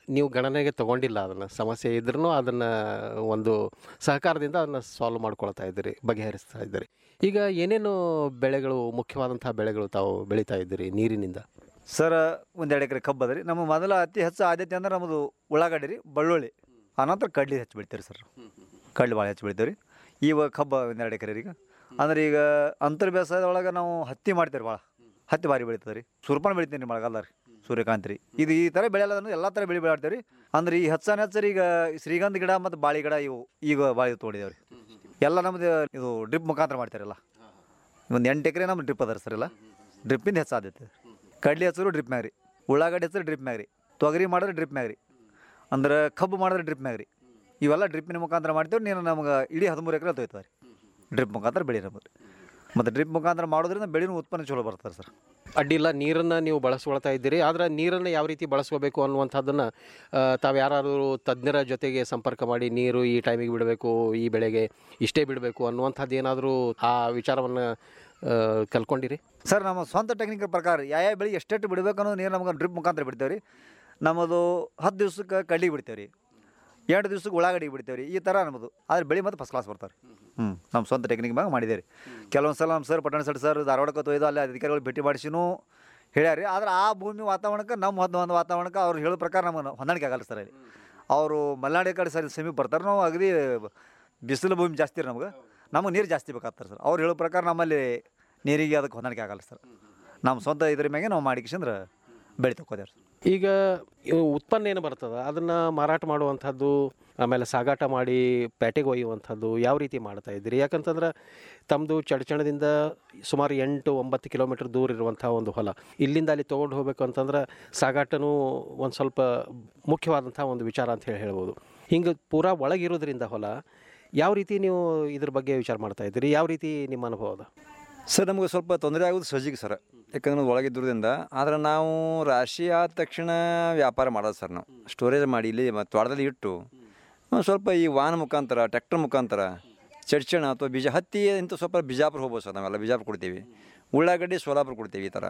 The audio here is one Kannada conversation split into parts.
ನೀವು ಗಣನೆಗೆ ತಗೊಂಡಿಲ್ಲ ಅದನ್ನು ಸಮಸ್ಯೆ ಇದ್ರೂ ಅದನ್ನು ಒಂದು ಸಹಕಾರದಿಂದ ಅದನ್ನು ಸಾಲ್ವ್ ಮಾಡ್ಕೊಳ್ತಾ ಇದ್ದೀರಿ ಬಗೆಹರಿಸ್ತಾ ಇದ್ದೀರಿ ಈಗ ಏನೇನು ಬೆಳೆಗಳು ಮುಖ್ಯವಾದಂಥ ಬೆಳೆಗಳು ತಾವು ಬೆಳೀತಾ ಇದ್ದೀರಿ ನೀರಿನಿಂದ ಸರ್ ಒಂದೆರಡು ಎಕರೆ ಕಬ್ಬು ಅದ ರೀ ನಮ್ಮ ಮೊದಲ ಅತಿ ಹೆಚ್ಚು ಆದ್ಯತೆ ಅಂದ್ರೆ ನಮ್ಮದು ಉಳ್ಳಾಗಡ್ಡಿ ರೀ ಬೆಳ್ಳುಳ್ಳಿ ಆನಂತರ ಕಡ್ಲಿ ಹೆಚ್ಚು ಬೆಳಿತೀವಿ ಸರ್ ಕಡ್ಲಿ ಭಾಳ ಹೆಚ್ಚು ಬೆಳಿತೀವಿ ರೀ ಇವಾಗ ಕಬ್ಬು ಒಂದೆರಡು ಎಕರೆ ರೀ ಈಗ ಅಂದ್ರೆ ಈಗ ಅಂತರ್ ಬೇಸಾಯದ ಒಳಗೆ ನಾವು ಹತ್ತಿ ಮಾಡ್ತೀವಿ ಭಾಳ ಹತ್ತಿ ಭಾರಿ ಬೆಳಿತದೆ ರೀ ಸೂರ್ಪಾನ ಬೆಳಿತೀನಿ ರೀ ಮಳೆಗಾಲ ರೀ ಸೂರ್ಯಕಾಂತಿ ರೀ ಇದು ಈ ಥರ ಬೆಳೆಯಲ್ಲ ಅಂದ್ರೆ ಎಲ್ಲ ಥರ ಬೆಳೆ ಬೆಳಾಡ್ತೇವೆ ರೀ ಅಂದ್ರೆ ಈ ಹೆಚ್ಚಾನ ಹೆಚ್ಚು ಈಗ ಶ್ರೀಗಂಧ ಗಿಡ ಮತ್ತು ಬಾಳಿ ಗಿಡ ಇವು ಈಗ ಭಾಳ ತೊಗೊಂಡಿದ್ದೇವೆ ರೀ ಎಲ್ಲ ನಮ್ಮದು ಇದು ಡ್ರಿಪ್ ಮುಖಾಂತರ ಮಾಡ್ತಾರಲ್ಲ ಒಂದು ಎಂಟು ಎಕರೆ ನಮ್ಮ ಡ್ರಿಪ್ ಅದ ಸರ್ ಎಲ್ಲ ಡ್ರಿಪ್ಪಿಂದ ಹೆಚ್ಚು ಆದ್ಯತೆ ಕಡ್ಲಿ ಹಚ್ಚರು ಡ್ರಿಪ್ ಮ್ಯಾಗ ರೀ ಉಳ್ಳಾಗಡ್ಡಿ ಹಚ್ಚರು ಡ್ರಿಪ್ ಮ್ಯಾಗ ರೀ ತೊಗರಿ ಮಾಡಿದ್ರೆ ಡ್ರಿಪ್ ಮ್ಯಾಗ ರೀ ಅಂದ್ರೆ ಕಬ್ಬು ಮಾಡಿದ್ರೆ ಡ್ರಿಪ್ ಮ್ಯಾಗ ರೀ ಇವೆಲ್ಲ ಡ್ರಿಪ್ಪಿನ ಮುಖಾಂತರ ಮಾಡ್ತೇವೆ ನೀನು ನಮ್ಗೆ ಇಡೀ ಹದಿಮೂರು ಎಕರೆ ತೊಯ್ತವೆ ರೀ ಡ್ರಿಪ್ ಮುಖಾಂತರ ಬೆಳೆ ನಮಗೆ ಮತ್ತು ಡ್ರಿಪ್ ಮುಖಾಂತರ ಮಾಡೋದ್ರಿಂದ ಬೆಳೆನೂ ಉತ್ಪನ್ನ ಚಲೋ ಬರ್ತಾರೆ ಸರ್ ಅಡ್ಡಿಲ್ಲ ನೀರನ್ನು ನೀವು ಬಳಸ್ಕೊಳ್ತಾ ಇದ್ದೀರಿ ಆದರೆ ನೀರನ್ನು ಯಾವ ರೀತಿ ಬಳಸ್ಕೋಬೇಕು ಅನ್ನುವಂಥದ್ದನ್ನು ತಾವು ಯಾರಾದರೂ ತಜ್ಞರ ಜೊತೆಗೆ ಸಂಪರ್ಕ ಮಾಡಿ ನೀರು ಈ ಟೈಮಿಗೆ ಬಿಡಬೇಕು ಈ ಬೆಳೆಗೆ ಇಷ್ಟೇ ಬಿಡಬೇಕು ಅನ್ನುವಂಥದ್ದು ಏನಾದರೂ ಆ ವಿಚಾರವನ್ನು ಕಲ್ಕೊಂಡಿರಿ ಸರ್ ನಮ್ಮ ಸ್ವಂತ ಟೆಕ್ನಿಕ್ ಪ್ರಕಾರ ಯಾವ ಬೆಳೆ ಎಷ್ಟೆಷ್ಟು ಬಿಡಬೇಕು ಅನ್ನೋದು ನೀರು ನಮ್ಗೆ ಡ್ರಿಪ್ ಮುಖಾಂತರ ಬಿಡ್ತೇವೆ ರೀ ನಮ್ಮದು ಹತ್ತು ದಿವ್ಸಕ್ಕೆ ಕಡ್ಲಿ ಬಿಡ್ತೇವೆ ರೀ ಎರಡು ದಿವ್ಸಕ್ಕೆ ಉಳ್ಳಾಗಡ್ಡಿ ಬಿಡ್ತೇವೆ ರೀ ಈ ಥರ ನಮ್ಮದು ಆದ್ರೆ ಬೆಳೆ ಮತ್ತು ಫಸ್ಟ್ ಕ್ಲಾಸ್ ಬರ್ತಾರೆ ಹ್ಞೂ ನಮ್ಮ ಸ್ವಂತ ಟೆಕ್ನಿಕ್ ಮ್ಯಾಗ ಮಾಡಿದ್ದೇವೆ ರೀ ಕೆಲವೊಂದು ಸಲ ನಮ್ಮ ಸರ್ ಪಟ್ಟಣ ಸರ್ ಸರ್ ಧಾರವಾಡಕ್ಕೆ ತೊಯ್ದು ಅಲ್ಲಿ ಅಧಿಕಾರಿಗಳು ಭೇಟಿ ಮಾಡಿಸಿನೂ ಹೇಳ್ಯಾರ ಆದ್ರೆ ಆ ಭೂಮಿ ವಾತಾವರಣಕ್ಕೆ ನಮ್ಮ ಒಂದು ಒಂದು ವಾತಾವರಣಕ್ಕೆ ಅವ್ರು ಹೇಳೋ ಪ್ರಕಾರ ನಮಗೆ ಹೊಂದಾಣಿಕೆ ಆಗಲ್ಲ ಸರ್ ಅಲ್ಲಿ ಅವರು ಮಲೆನಾಡಿ ಕಡೆ ಸರಿ ಸಮೀಪ ಬರ್ತಾರೆ ನಾವು ಅಗದಿ ಬಿಸಿಲು ಭೂಮಿ ಜಾಸ್ತಿ ರೀ ನಮ್ಗೆ ನಮಗೆ ನೀರು ಜಾಸ್ತಿ ಬೇಕಾಗ್ತಾರೆ ಸರ್ ಅವ್ರು ಹೇಳೋ ಪ್ರಕಾರ ನಮ್ಮಲ್ಲಿ ನೀರಿಗೆ ಅದಕ್ಕೆ ಹೊಂದಾಣಿಕೆ ಆಗಲ್ಲ ಸರ್ ನಮ್ಮ ಸ್ವಂತ ಇದ್ರ ಮ್ಯಾಗೆ ನಾವು ಮಾಡಿಕಿಸಂದ್ರೆ ಬೆಳೆ ತಗೋದೇವ್ರಿ ಈಗ ಇವು ಉತ್ಪನ್ನ ಏನು ಬರ್ತದೆ ಅದನ್ನು ಮಾರಾಟ ಮಾಡುವಂಥದ್ದು ಆಮೇಲೆ ಸಾಗಾಟ ಮಾಡಿ ಪೇಟೆಗೆ ಒಯ್ಯುವಂಥದ್ದು ಯಾವ ರೀತಿ ಮಾಡ್ತಾ ಇದ್ದೀರಿ ಯಾಕಂತಂದ್ರೆ ತಮ್ಮದು ಚಡಚಣದಿಂದ ಸುಮಾರು ಎಂಟು ಒಂಬತ್ತು ಕಿಲೋಮೀಟ್ರ್ ದೂರ ಇರುವಂಥ ಒಂದು ಹೊಲ ಇಲ್ಲಿಂದ ಅಲ್ಲಿ ತೊಗೊಂಡು ಹೋಗಬೇಕು ಅಂತಂದ್ರೆ ಸಾಗಾಟನೂ ಒಂದು ಸ್ವಲ್ಪ ಮುಖ್ಯವಾದಂಥ ಒಂದು ವಿಚಾರ ಅಂತ ಹೇಳಿ ಹೇಳ್ಬೋದು ಹಿಂಗೆ ಪೂರಾ ಒಳಗಿರೋದ್ರಿಂದ ಹೊಲ ಯಾವ ರೀತಿ ನೀವು ಇದ್ರ ಬಗ್ಗೆ ವಿಚಾರ ಮಾಡ್ತಾ ಇದ್ದೀರಿ ಯಾವ ರೀತಿ ನಿಮ್ಮ ಅನುಭವ ಅದ ಸರ್ ನಮಗೆ ಸ್ವಲ್ಪ ತೊಂದರೆ ಆಗೋದು ಸಜ್ಜಿಗೆ ಸರ್ ಯಾಕಂದ್ರೆ ಒಳಗಿದ್ದುದರಿಂದ ಆದ್ರೆ ನಾವು ರಾಶಿ ಆದ ತಕ್ಷಣ ವ್ಯಾಪಾರ ಮಾಡೋದು ಸರ್ ನಾವು ಸ್ಟೋರೇಜ್ ಮಾಡಿ ಇಲ್ಲಿ ಮತ್ತು ತೋಟದಲ್ಲಿ ಇಟ್ಟು ಒಂದು ಸ್ವಲ್ಪ ಈ ವಾಹನ ಮುಖಾಂತರ ಟ್ರ್ಯಾಕ್ಟರ್ ಮುಖಾಂತರ ಚಡ್ಚಣ ಅಥವಾ ಬೀಜ ಹತ್ತಿ ಇಂಥ ಸ್ವಲ್ಪ ಬಿಜಾಪುರ ಹೋಗ್ಬೋದು ಸರ್ ನಾವೆಲ್ಲ ಬಿಜಾಪುರ ಕೊಡ್ತೀವಿ ಉಳ್ಳಾಗಡ್ಡಿ ಸೋಲಾಪುರ ಕೊಡ್ತೀವಿ ಈ ಥರ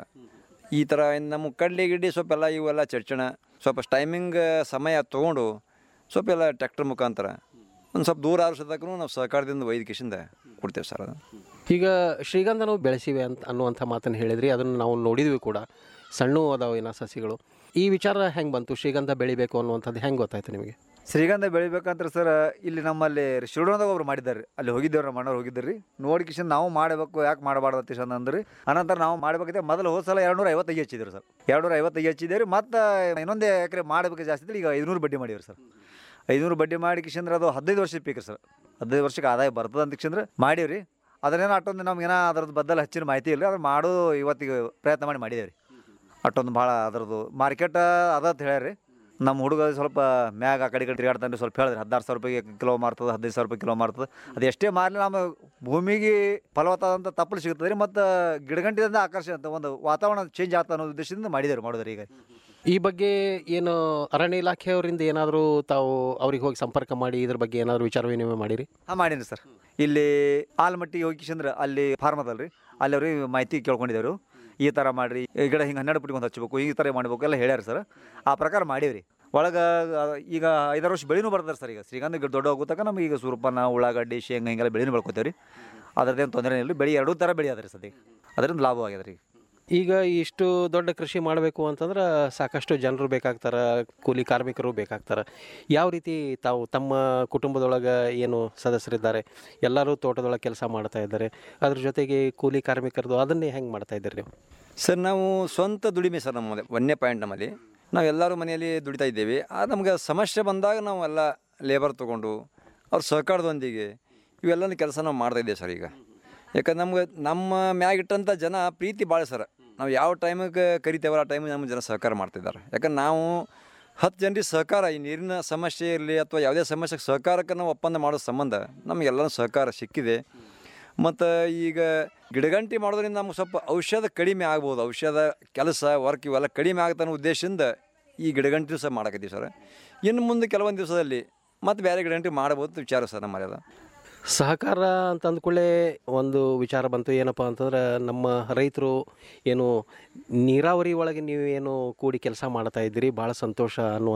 ಈ ಥರ ಇನ್ನು ನಮ್ಮ ಕಡ್ಲೆ ಗಿಡ್ಡಿ ಸ್ವಲ್ಪ ಎಲ್ಲ ಇವೆಲ್ಲ ಚಡ್ಚಣ ಸ್ವಲ್ಪ ಟೈಮಿಂಗ್ ಸಮಯ ತೊಗೊಂಡು ಸ್ವಲ್ಪ ಎಲ್ಲ ಟ್ರ್ಯಾಕ್ಟರ್ ಮುಖಾಂತರ ಒಂದು ಸ್ವಲ್ಪ ದೂರ ಆರು ಸದಕ್ಕೂ ನಾವು ಸಹಕಾರದಿಂದ ವೈದ್ಯಕೇಶಿಂದ ಕೊಡ್ತೇವೆ ಸರ್ ಅದು ಈಗ ಶ್ರೀಗಂಧ ನಾವು ಬೆಳೆಸಿವೆ ಅಂತ ಅನ್ನುವಂಥ ಮಾತನ್ನು ಹೇಳಿದ್ರಿ ಅದನ್ನು ನಾವು ನೋಡಿದ್ವಿ ಕೂಡ ಸಣ್ಣ ಅದಾವ ಏನೋ ಸಸಿಗಳು ಈ ವಿಚಾರ ಹೆಂಗೆ ಬಂತು ಶ್ರೀಗಂಧ ಬೆಳಿಬೇಕು ಅನ್ನುವಂಥದ್ದು ಹೆಂಗೆ ಗೊತ್ತಾಯ್ತು ನಿಮಗೆ ಶ್ರೀಗಂಧ ಬೆಳಿಬೇಕಂದ್ರೆ ಸರ್ ಇಲ್ಲಿ ನಮ್ಮಲ್ಲಿ ಶಿವಡೋಣದಾಗ ಒಬ್ರು ಮಾಡಿದ್ದಾರೆ ಅಲ್ಲಿ ಹೋಗಿದ್ದೇವ್ರಿ ನಮ್ಮ ಅಣ್ಣವ್ರು ಹೋಗಿದ್ದರು ರೀ ನೋಡ್ಕಿಶನ್ ನಾವು ಮಾಡಬೇಕು ಯಾಕೆ ಮಾಡಬಾರ್ದು ಅಂತ ಚಂದ ಅಂದ್ರಿ ಅನಂತರ ನಾವು ಮಾಡಬೇಕೈತೆ ಮೊದಲು ಹೋದ ಸಲ ಎರಡು ನೂರ ಐವತ್ತೈದು ಹಚ್ಚಿದ್ರು ಸರ್ ಎರಡು ನೂರ ಐವತ್ತೈದು ಹಚ್ಚಿದ್ದೇವೆ ರೀ ಮತ್ತು ಇನ್ನೊಂದೇ ಎಕರೆ ಮಾಡಬೇಕು ಜಾಸ್ತಿ ಇದ್ರೆ ಈಗ ಐದುನೂರು ಬಡ್ಡಿ ಮಾಡಿವ್ರಿ ಸರ್ ಐದುನೂರು ಬಡ್ಡಿ ಮಾಡಿ ಕಿಶಂದ್ರೆ ಅದು ಹದಿನೈದು ವರ್ಷದ ಪೀಕ್ ಸರ್ ಹದಿನೈದು ವರ್ಷಕ್ಕೆ ಆದಾಯ ಬರ್ತದೆ ಅಂತ ಕಿಶಂದ್ರೆ ಮಾಡೀವ್ರಿ ಅದನ್ನೇನೋ ಅಷ್ಟೊಂದು ನಮ್ಗೇನೋ ಅದ್ರದ್ದು ಬದ್ದಲ್ ಹಚ್ಚಿನ ಮಾಹಿತಿ ಇಲ್ಲ ಅದು ಮಾಡೋ ಇವತ್ತಿಗೆ ಪ್ರಯತ್ನ ಮಾಡಿ ಮಾಡಿದ್ದೇವೆ ರೀ ಅಷ್ಟೊಂದು ಭಾಳ ಅದ್ರದ್ದು ಮಾರ್ಕೆಟ್ ಅದ ಅಂತ ಹೇಳ್ಯಾರಿ ನಮ್ಮ ಹುಡುಗ ಸ್ವಲ್ಪ ಮ್ಯಾಗ ಆ ಕಡೆ ಈ ಕಡೆ ತಿರುಗಾಡ್ತಾನೆ ಸ್ವಲ್ಪ ಹೇಳಿದ್ರೆ ಹದಿನಾರು ಸಾವಿರ ರೂಪಾಯಿ ಕಿಲೋ ಮಾರ್ತದೆ ಹದಿನೈದು ಸಾವಿರ ರೂಪಾಯಿ ಕಿಲೋ ಮಾರ್ತದೆ ಅದು ಎಷ್ಟೇ ಮಾರಲಿ ನಮ್ಮ ಭೂಮಿಗೆ ಫಲವತ್ತಾದಂಥ ತಪ್ಪಲು ಸಿಗ್ತದೆ ರೀ ಮತ್ತು ಗಿಡಗಂಟಿದಿಂದ ಆಕರ್ಷಣೆ ಅಂತ ಒಂದು ವಾತಾವರಣ ಚೇಂಜ್ ಆಗ್ತಾ ಅನ್ನೋ ಉದ್ದೇಶದಿಂದ ಮಾಡಿದ್ದಾರೆ ಮಾಡೋದ್ರಿ ಈಗ ಈ ಬಗ್ಗೆ ಏನು ಅರಣ್ಯ ಇಲಾಖೆಯವರಿಂದ ಏನಾದರೂ ತಾವು ಅವ್ರಿಗೆ ಹೋಗಿ ಸಂಪರ್ಕ ಮಾಡಿ ಇದ್ರ ಬಗ್ಗೆ ಏನಾದರೂ ವಿಚಾರ ವಿನಿಮಯ ಮಾಡಿರಿ ಹಾಂ ಮಾಡೀನಿ ಸರ್ ಇಲ್ಲಿ ಆಲ್ಮಟ್ಟಿಗೆ ಹೋಗಿ ಕಿಶಂದ್ರೆ ಅಲ್ಲಿ ಫಾರ್ಮ್ ಅದಲ್ಲ ರೀ ಅಲ್ಲಿ ಅವ್ರಿಗೆ ಮಾಹಿತಿ ಕೇಳ್ಕೊಂಡಿದ್ದೇವೆ ಈ ಥರ ಮಾಡಿರಿ ಈ ಗಿಡ ಹಿಂಗೆ ಹನ್ನೆರಡು ಫುಟಿಗೆ ಒಂದು ಹಚ್ಚಬೇಕು ಈ ಥರ ಮಾಡಬೇಕು ಎಲ್ಲ ಹೇಳ್ಯಾರ ಸರ್ ಆ ಪ್ರಕಾರ ಮಾಡೀವ್ರಿ ಒಳಗೆ ಈಗ ಐದಾರು ವರ್ಷ ಬೆಳೆನೂ ಬರ್ತಾರೆ ಸರ್ ಈಗ ಶ್ರೀಗಂಧ ಗಿಡ ದೊಡ್ಡ ಹೋಗುತ್ತಾಗ ನಮಗೆ ಈಗ ಸೂರ್ಪನ್ನ ಉಳ್ಳಾಗಡ್ಡಿ ಶೇಂಗಾ ಹಿಂಗೆಲ್ಲ ಬೆಳೆನೂ ಬೆಳ್ಕೊತೇವೆ ರೀ ಅದ್ರದ್ದೇನು ತೊಂದರೆ ಇಲ್ಲ ಬೆಳೆ ಎರಡೂ ಥರ ಬೆಳೆ ಅದ ರೀ ಸದ್ಯ ಅದರಿಂದ ಲಾಭ ಆಗ್ಯದ ರೀ ಈಗ ಇಷ್ಟು ದೊಡ್ಡ ಕೃಷಿ ಮಾಡಬೇಕು ಅಂತಂದ್ರೆ ಸಾಕಷ್ಟು ಜನರು ಬೇಕಾಗ್ತಾರೆ ಕೂಲಿ ಕಾರ್ಮಿಕರು ಬೇಕಾಗ್ತಾರೆ ಯಾವ ರೀತಿ ತಾವು ತಮ್ಮ ಕುಟುಂಬದೊಳಗೆ ಏನು ಸದಸ್ಯರಿದ್ದಾರೆ ಎಲ್ಲರೂ ತೋಟದೊಳಗೆ ಕೆಲಸ ಮಾಡ್ತಾ ಇದ್ದಾರೆ ಅದ್ರ ಜೊತೆಗೆ ಕೂಲಿ ಕಾರ್ಮಿಕರದು ಅದನ್ನೇ ಹೆಂಗೆ ಮಾಡ್ತಾ ಇದ್ದೀರಿ ನೀವು ಸರ್ ನಾವು ಸ್ವಂತ ದುಡಿಮೆ ಸರ್ ನಮ್ಮಲ್ಲಿ ಒಂದನೇ ಪಾಯಿಂಟ್ ನಮ್ಮಲ್ಲಿ ನಾವೆಲ್ಲರೂ ಮನೆಯಲ್ಲಿ ದುಡಿತಾ ಇದ್ದೇವೆ ಆ ನಮಗೆ ಸಮಸ್ಯೆ ಬಂದಾಗ ನಾವು ಎಲ್ಲ ಲೇಬರ್ ತೊಗೊಂಡು ಅವ್ರ ಸಹಕಾರದೊಂದಿಗೆ ಇವೆಲ್ಲನೂ ಕೆಲಸ ನಾವು ಮಾಡ್ತಾ ಇದ್ದೇವೆ ಸರ್ ಈಗ ಯಾಕಂದ್ರೆ ನಮ್ಗೆ ನಮ್ಮ ಮ್ಯಾಗಿಟ್ಟಂಥ ಜನ ಪ್ರೀತಿ ಭಾಳ ಸರ್ ನಾವು ಯಾವ ಟೈಮಿಗೆ ಕರಿತೇವಲ್ಲ ಆ ಟೈಮಿಗೆ ನಮ್ಗೆ ಜನ ಸಹಕಾರ ಮಾಡ್ತಿದ್ದಾರೆ ಯಾಕಂದ್ರೆ ನಾವು ಹತ್ತು ಜನರಿಗೆ ಸಹಕಾರ ಈ ನೀರಿನ ಸಮಸ್ಯೆ ಇರಲಿ ಅಥವಾ ಯಾವುದೇ ಸಮಸ್ಯೆಗೆ ಸಹಕಾರಕ್ಕೆ ನಾವು ಒಪ್ಪಂದ ಮಾಡೋ ಸಂಬಂಧ ನಮಗೆಲ್ಲನೂ ಸಹಕಾರ ಸಿಕ್ಕಿದೆ ಮತ್ತು ಈಗ ಗಿಡಗಂಟಿ ಮಾಡೋದ್ರಿಂದ ನಮ್ಗೆ ಸ್ವಲ್ಪ ಔಷಧ ಕಡಿಮೆ ಆಗ್ಬೋದು ಔಷಧ ಕೆಲಸ ವರ್ಕ್ ಇವೆಲ್ಲ ಕಡಿಮೆ ಆಗುತ್ತೆ ಅನ್ನೋ ಉದ್ದೇಶದಿಂದ ಈ ಗಿಡಗಂಟಿ ಸಹ ಮಾಡಕತ್ತೀವಿ ಸರ್ ಇನ್ನು ಮುಂದೆ ಕೆಲವೊಂದು ದಿವಸದಲ್ಲಿ ಮತ್ತು ಬೇರೆ ಗಿಡಗಂಟಿ ಮಾಡ್ಬೋದು ವಿಚಾರ ಸರ್ ನಮ್ಮಲ್ಲಿ ಅದು ಸಹಕಾರ ಅಂತ ಅಂದ್ಕೊಳ್ಳೆ ಒಂದು ವಿಚಾರ ಬಂತು ಏನಪ್ಪ ಅಂತಂದ್ರೆ ನಮ್ಮ ರೈತರು ಏನು ನೀರಾವರಿ ಒಳಗೆ ನೀವು ಏನು ಕೂಡಿ ಕೆಲಸ ಮಾಡ್ತಾ ಇದ್ದೀರಿ ಭಾಳ ಸಂತೋಷ ಅನ್ನುವಂಥ